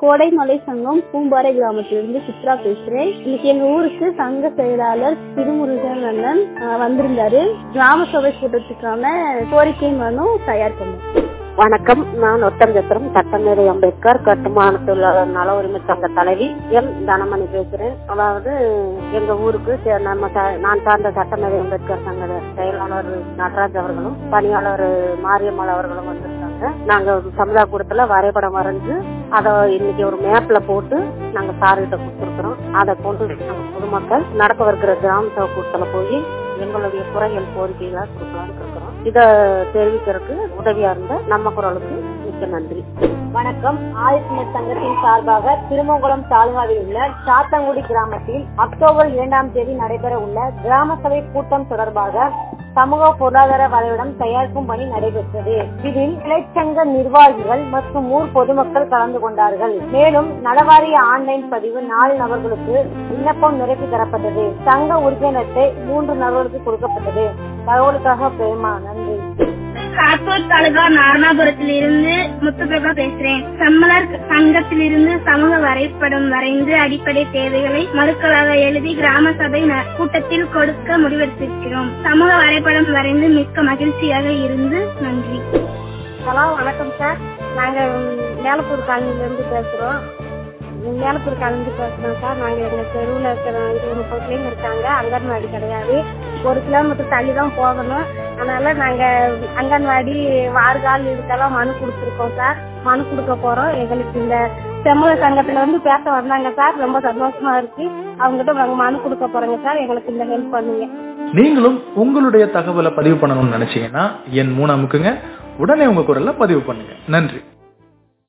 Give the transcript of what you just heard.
கோடைமலை சங்கம் பூம்பாறை கிராமத்திலிருந்து சித்ரா பேசுறேன் இன்னைக்கு எங்க ஊருக்கு சங்க செயலாளர் திருமுருகன் அண்ணன் அஹ், வந்திருந்தாரு கிராம சபை கூட்டத்துக்கான கோரிக்கை மனு தயார் பண்ணோம் வணக்கம் நான் ஒட்டஞ்சத்திரம் சட்டமேதை அம்பேத்கர் கட்டுமான தொழிலாளர் நல உரிமை சங்க தலைவி எம் தனமணி பேசுறேன் அதாவது எங்க ஊருக்கு சே- நம்ம ச- நான் சார்ந்த சட்டமேதை அம்பேத்கர் சங்க செயலாளர் நடராஜ் அவர்களும் பணியாளர் மாரியம்மாள் அவர்களும் வந்திருக்காங்க நாங்க சமுதாய கூடத்துல வரைபடம் வரைஞ்சு அதை இன்னைக்கு ஒரு மேப்ல போட்டு நாங்க சார்கிட்ட கொடுத்துருக்குறோம் அதை கொண்டு நாங்க பொதுமக்கள் நடக்க இருக்கிற கிராம சபை கூட்டத்துல போய் எங்களுடைய குறைகள் கோரிக்கைகளா கொடுக்கலாம்னு இருக்கிறோம் இத தெரிவிக்கிறதுக்கு உதவியா இருந்த நம்ம குரலுக்கு மிக்க நன்றி வணக்கம் ஆதித்யர் சங்கத்தின் சார்பாக திருமங்கலம் தாலுகாவில் உள்ள சாத்தங்குடி கிராமத்தில் அக்டோபர் இரண்டாம் தேதி நடைபெற உள்ள கிராம சபை கூட்டம் தொடர்பாக சமூக பொருளாதார வரைபடம் தயாரிக்கும் பணி நடைபெற்றது இதில் கிளைச்சங்க நிர்வாகிகள் மற்றும் ஊர் பொதுமக்கள் கலந்து கொண்டார்கள் மேலும் நலவாரிய ஆன்லைன் பதிவு நாலு நபர்களுக்கு விண்ணப்பம் நிறைவு தரப்பட்டது சங்க உறுப்பினர் அட்டை மூன்று நபர்களுக்கு கொடுக்கப்பட்டது தகவலுக்காக பிரேமா நன்றி காத்தூர் தாலுகா நாரணாபுரத்திலிருந்து முத்துபிரபா பேசுறேன் சம்மலர் சங்கத்திலிருந்து சமூக வரைபடம் வரைந்து அடிப்படை தேவைகளை மறுக்கலாக எழுதி கிராம சபை ந- கூட்டத்தில் கொடுக்க முடிவெடுத்திருக்கிறோம் சமூக வரைபடம் வரைந்து மிக்க மகிழ்ச்சியாக இருந்து நன்றி ஹலோ வணக்கம் சார் நாங்க மேலப்பூர் காலனில இருந்து பேசுறோம் மேலப்பூர் காலனில பேசுறோம் சார் நாங்க எங்க தெருவுல இருக்கிற இருபது முப்பது பிள்ளைங்க இருக்காங்க அங்கன்வாடி கிடையாது ஒரு கிலோமீட்டர் தள்ளி தான் போகணும் அதனால நாங்க அங்கன்வாடி வார்கால் இதுக்கெல்லாம் மனு கொடுத்துருக்கோம் சார் மனு கொடுக்க போறோம் எங்களுக்கு இந்த செம்மல சங்கத்துல வந்து பேச வந்தாங்க சார் ரொம்ப சந்தோஷமா இருக்கு அவங்ககிட்ட நாங்க மனு கொடுக்க போறோங்க சார் எங்களுக்கு இந்த ஹெல்ப் பண்ணுங்க நீங்களும் உங்களுடைய தகவலை பதிவு பண்ணணும்னு நினைச்சீங்கன்னா என் மூணு அமுக்குங்க உடனே உங்க குரல்ல பதிவு பண்ணுங்க நன்றி